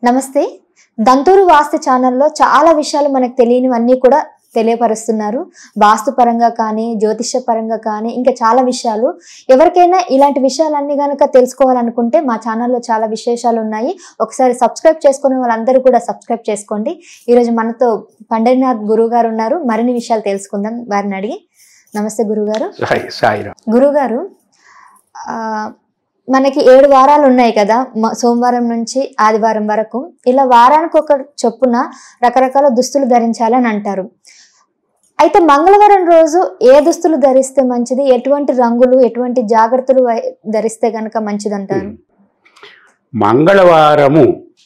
నమస్తే దంతూరు వాస్తు ఛానల్లో చాలా విషయాలు మనకు తెలియనివన్నీ కూడా తెలియపరుస్తున్నారు వాస్తు పరంగా కానీ జ్యోతిష పరంగా కానీ ఇంకా చాలా విషయాలు ఎవరికైనా ఇలాంటి విషయాలన్నీ కనుక తెలుసుకోవాలనుకుంటే మా ఛానల్లో చాలా విశేషాలు ఉన్నాయి ఒకసారి సబ్స్క్రైబ్ చేసుకునే వాళ్ళందరూ కూడా సబ్స్క్రైబ్ చేసుకోండి ఈరోజు మనతో పండరినాథ్ గురువు గారు ఉన్నారు మరిన్ని విషయాలు తెలుసుకుందాం వారిని అడిగి నమస్తే గురుగారు సాయి సాయిరామ్ గురుగారు ఆ, మనకి ఏడు వారాలు ఉన్నాయి కదా మ- సోమవారం నుంచి ఆదివారం వరకు ఇలా వారానికి ఒక చొప్పున రకరకాల దుస్తులు ధరించాలని అంటారు అయితే మంగళవారం రోజు ఏ దుస్తులు ధరిస్తే మంచిది ఎటువంటి రంగులు ఎటువంటి జాగ్రత్తలు వహి- ధరిస్తే గనక మంచిది అంటారు మంగళవారము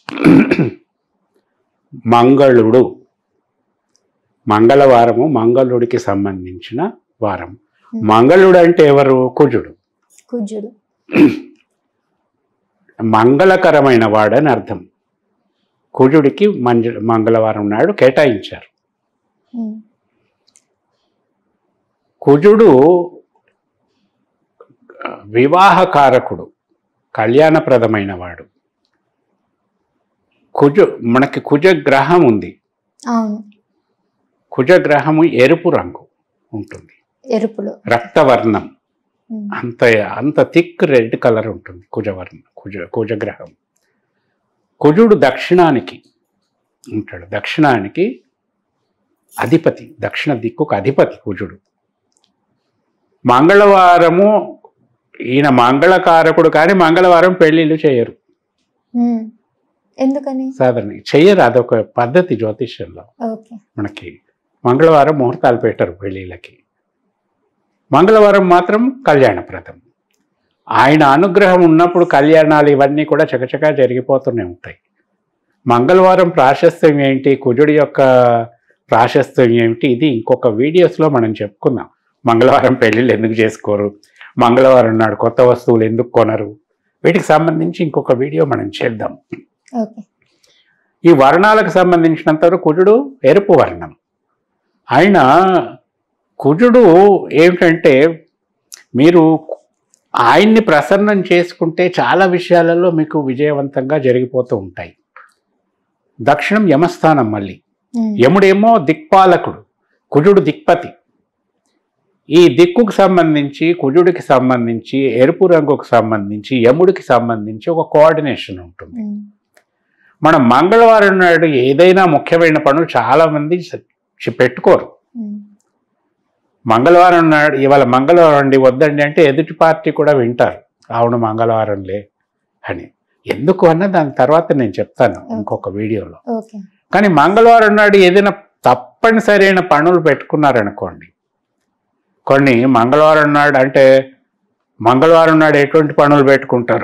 మంగళుడు మంగళవారము మంగళుడికి సంబంధించిన వారం మంగళుడు అంటే ఎవరు కుజుడు కుజుడు మంగళకరమైన వాడని అర్థం కుజుడికి మంజ మంగళవారం నాడు కేటాయించారు ఉమ్, కుజుడు ఆ, వివాహకారకుడు కళ్యాణప్రదమైన వాడు కుజు మనకి కుజ గ్రహం ఉంది అవును కుజగ్రహము ఎరుపు రంగు ఉంటుంది ఎరుపులు రక్తవర్ణం ఉమ్, అంత అంత థిక్ రెడ్ కలర్ ఉంటుంది కుజవర్ణం కుజ కుజగ్రహం కుజుడు దక్షిణానికి ఉంటాడు దక్షిణానికి అధిపతి దక్షిణ దిక్కుకు అధిపతి కుజుడు మంగళవారము ఈయన మంగళకారకుడు కానీ మంగళవారం పెళ్ళిళ్ళు చేయరు ఉమ్. ఎందుకని సాధారణ చెయ్యరు అదొక పద్ధతి జ్యోతిష్యంలో ఓకే మనకి మంగళవారం ముహూర్తాలు పెట్టరు పెళ్ళిళ్ళకి మంగళవారం మాత్రం కళ్యాణప్రదం ఆయన అనుగ్రహం ఉన్నప్పుడు కళ్యాణాలు ఇవన్నీ కూడా చకచకా జరిగిపోతూనే ఉంటాయి మంగళవారం ప్రాశస్త్యం ఏంటి కుజుడి యొక్క ప్రాశస్త్యం ఏమిటి ఇది ఇంకొక వీడియోస్లో మనం చెప్పుకుందాం మంగళవారం పెళ్ళిళ్ళు ఎందుకు చేసుకోరు మంగళవారం నాడు కొత్త వస్తువులు ఎందుకు కొనరు వీటికి సంబంధించి ఇంకొక వీడియో మనం చేద్దాం ఓకే ఈ వర్ణాలకు సంబంధించినంత వరకు కుజుడు ఎరుపు వర్ణం ఆయన కుజుడు ఏమిటంటే మీరు ఆయన్ని ప్రసన్నం చేసుకుంటే చాలా విషయాలలో మీకు విజయవంతంగా జరిగిపోతూ ఉంటాయి దక్షిణం యమస్థానం మళ్ళీ ఉమ్, యముడేమో దిక్పాలకుడు కుజుడు దిక్పతి ఈ దిక్కుకు సంబంధించి కుజుడికి సంబంధించి ఎరుపు రంగుకు సంబంధించి యముడికి సంబంధించి ఒక కోఆర్డినేషన్ ఉంటుంది ఉమ్, మనం మంగళవారం నాడు ఏదైనా ముఖ్యమైన పనులు చాలా మంది చ- పెట్టుకోరు ఉమ్, మంగళవారం నాడు ఇవాళ మంగళవారం అండి వద్దండి అంటే ఎదుటి పార్టీ కూడా వింటారు అవును మంగళవారంలే అని ఎందుకు అన్న దాని తర్వాత నేను చెప్తాను ఇంకొక వీడియోలో ఓకే కానీ మంగళవారం నాడు ఏదైనా తప్పనిసరైన పనులు పెట్టుకున్నారనుకోండి కొన్ని మంగళవారం నాడు అంటే మంగళవారం నాడు ఎటువంటి పనులు పెట్టుకుంటారు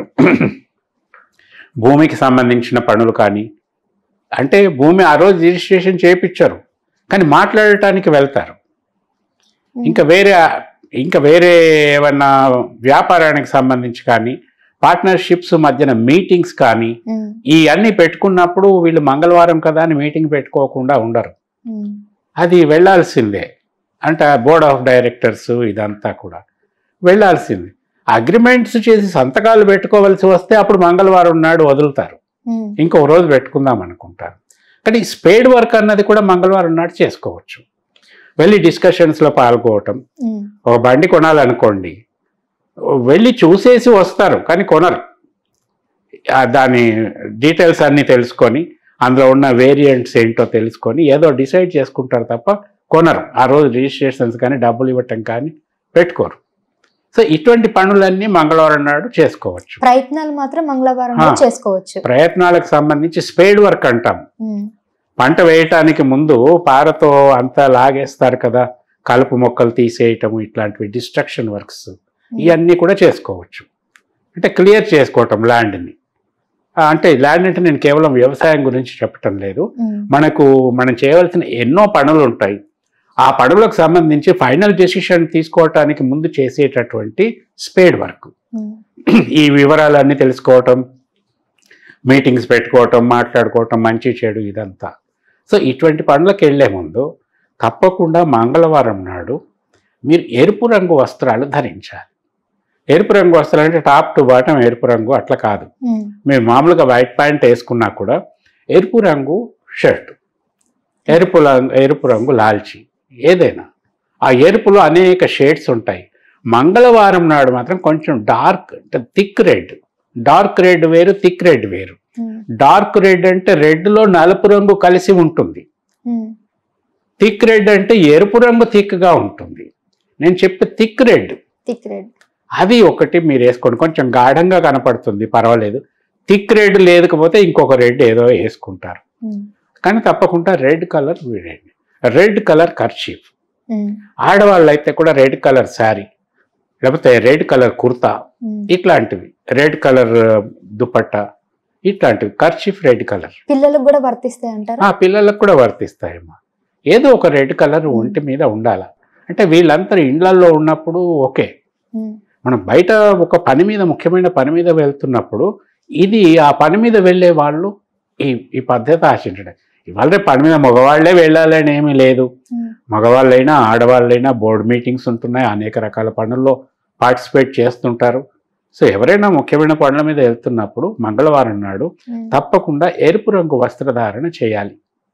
భూమికి సంబంధించిన పనులు కానీ అంటే భూమి ఆ రోజు రిజిస్ట్రేషన్ చేయించారు కానీ మాట్లాడటానికి వెళ్తారు ఇంకా వేరే ఇంకా వేరే ఏమన్నా వ్యాపారానికి సంబంధించి కానీ పార్ట్నర్షిప్స్ మధ్యన మీటింగ్స్ కానీ ఉమ్, ఈ అన్ని పెట్టుకున్నప్పుడు వీళ్ళు మంగళవారం కదా అని మీటింగ్ పెట్టుకోకుండా ఉండరు ఉమ్, అది వెళ్ళాల్సిందే అంటే బోర్డ్ ఆఫ్ డైరెక్టర్స్ ఇదంతా కూడా వెళ్ళాల్సిందే అగ్రిమెంట్స్ చేసి సంతకాలు పెట్టుకోవాల్సి వస్తే అప్పుడు మంగళవారం నాడు వదులుతారు ఉమ్, ఇంకో రోజు పెట్టుకుందాం అనుకుంటారు కానీ స్పేడ్ వర్క్ అన్నది కూడా మంగళవారం నాడు చేసుకోవచ్చు వెళ్ళి డిస్కషన్స్లో పాల్గొవటం ఉమ్, ఒక బండి కొనాలనుకోండి వెళ్ళి చూసేసి వస్తారు కానీ కొనరు ఆ దాని డీటెయిల్స్ అన్నీ తెలుసుకొని అందులో ఉన్న వేరియంట్స్ ఏంటో తెలుసుకొని ఏదో డిసైడ్ చేసుకుంటారు తప్ప కొనరు ఆ రోజు రిజిస్ట్రేషన్స్ కానీ డబ్బులు ఇవ్వటం కానీ పెట్టుకోరు సో ఇటువంటి పనులన్నీ మంగళవారం నాడు చేసుకోవచ్చు ప్రయత్నాలు మాత్రం మంగళవారం ఆ. రోజు చేసుకోవచ్చు ప్రయత్నాలకు సంబంధించి స్పేడ్ వర్క్ అంటాం ఉమ్, పంట వేయటానికి ముందు పారతో అంతా లాగేస్తారు కదా కలుపు మొక్కలు తీసేయటం ఇట్లాంటివి డిస్ట్రక్షన్ వర్క్స్ ఇవన్నీ కూడా చేసుకోవచ్చు అంటే క్లియర్ చేసుకోవటం ల్యాండ్ని అంటే ల్యాండ్ అంటే నేను కేవలం వ్యవసాయం గురించి చెప్పటం లేదు ఉమ్, మనకు మనం చేయవలసిన ఎన్నో పనులు ఉంటాయి ఆ పనులకు సంబంధించి ఫైనల్ డెసిషన్ తీసుకోవటానికి ముందు చేసేటటువంటి స్పేడ్ వర్క్ ఉమ్, ఈ వివరాలన్నీ తెలుసుకోవటం మీటింగ్స్ పెట్టుకోవటం మాట్లాడుకోవటం మంచి చెడు ఇదంతా సో ఇటువంటి పనులకు వెళ్ళే ముందు తప్పకుండా మంగళవారం నాడు మీరు ఎరుపు రంగు వస్త్రాలు ధరించాలి ఎరుపు రంగు వస్త్రాలు అంటే టాప్ టు బాటం ఎరుపు రంగు అట్లా కాదు ఉమ్, మీరు మామూలుగా వైట్ ప్యాంట్ వేసుకున్నా కూడా ఎరుపు రంగు షర్ట్ ఎరుపు రంగు ఎరుపు రంగు లాల్చి ఏదైనా ఆ ఎరుపులో అనేక షేడ్స్ ఉంటాయి మంగళవారం నాడు మాత్రం కొంచెం డార్క్ అంటే థిక్ రెడ్ డార్క్ రెడ్ వేరు థిక్ రెడ్ వేరు ఉమ్, డార్క్ రెడ్ అంటే రెడ్లో నలుపు రంగు కలిసి ఉంటుంది ఉమ్, థిక్ రెడ్ అంటే ఎరుపు రంగు థిక్గా ఉంటుంది నేను చెప్పే థిక్ రెడ్ థిక్ రెడ్ అది ఒకటి మీరు వేసుకోండి కొంచెం గాఢంగా కనపడుతుంది పర్వాలేదు థిక్ రెడ్ లేకపోతే ఇంకొక రెడ్ ఏదో వేసుకుంటారు ఉమ్, కానీ తప్పకుండా రెడ్ కలర్ వీడండి రెడ్ కలర్ కర్చీఫ్ ఉమ్, ఆడవాళ్ళు అయితే కూడా రెడ్ కలర్ శారీ లేకపోతే రెడ్ కలర్ కుర్తా ఉమ్. ఇట్లాంటివి రెడ్ కలర్ దుపట్టా ఇట్లాంటివి కర్చీఫ్ రెడ్ కలర్ పిల్లలకు కూడా వర్తిస్తాయి అంటారా ఆ పిల్లలకు కూడా వర్తిస్తాయమ్మా ఏదో ఒక రెడ్ కలర్ ఒంటి మీద ఉండాల అంటే వీళ్ళంతా ఇండ్లల్లో ఉన్నప్పుడు ఓకే ఉమ్, మనం బయట ఒక పని మీద ముఖ్యమైన పని మీద వెళ్తున్నప్పుడు ఇది ఆ పని మీద వెళ్ళే వాళ్ళు ఈ ఈ పద్ధతి ఆశించడం ఇవాళ రేపు పని మీద మగవాళ్లే వెళ్ళాలని ఏమీ లేదు ఉమ్, మగవాళ్ళైనా ఆడవాళ్ళైనా బోర్డు మీటింగ్స్ ఉంటున్నాయి అనేక రకాల పనుల్లో పార్టిసిపేట్ చేస్తుంటారు సో ఎవరైనా ముఖ్యమైన పనుల మీద వెళ్తున్నప్పుడు మంగళవారం నాడు ఉమ్, తప్పకుండా ఎరుపు రంగు వస్త్రధారణ చేయాలి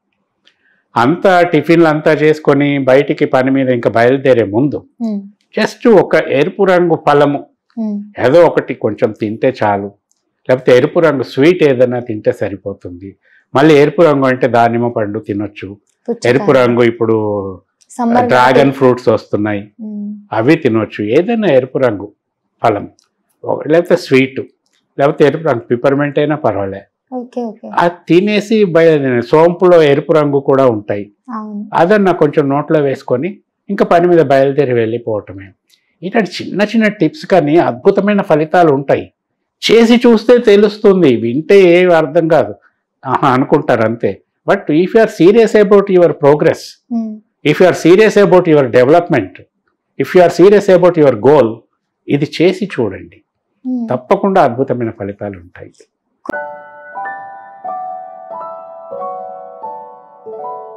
అంతా టిఫిన్లు అంతా చేసుకొని బయటికి పని మీద ఇంకా బయలుదేరే ముందు ఉమ్, జస్ట్ ఒక ఎరుపు రంగు ఫలము ఉమ్, ఏదో ఒకటి కొంచెం తింటే చాలు లేకపోతే ఎరుపు రంగు స్వీట్ ఏదైనా తింటే సరిపోతుంది మళ్ళీ ఎరుపు రంగు అంటే దానిమ్మ పండు తినొచ్చు పుచ్చకాయ. ఎరుపు రంగు ఇప్పుడు సమ్మర్ డ్రాగన్ ఫ్రూట్స్ వస్తున్నాయి ఉమ్, అవి తినొచ్చు ఏదైనా ఎరుపు రంగు ఫలం ఒక- లేకపోతే స్వీట్ లేకపోతే ఎరుపు రంగు పిపర్మెంట్ అయినా పర్వాలే ఓకే ఓకే అది తినేసి బయ సోంపులో ఎరుపు రంగు కూడా ఉంటాయి అవును అదన్న కొంచెం నోట్లో వేసుకొని ఇంకా పని మీద బయలుదేరి వెళ్ళిపోవటమే ఇలాంటి చిన్న చిన్న టిప్స్ కానీ అద్భుతమైన ఫలితాలు ఉంటాయి చేసి చూస్తే తెలుస్తుంది వింటే ఏం అర్థం కాదు ఆహా అనుకుంటారు అంతే but if you are serious about your progress um, if you are serious about your development if you are serious about your goal ఇది చేసి చూడండి ఉమ్. తప్పకుండా అద్భుతమైన ఫలితాలు ఉంటాయి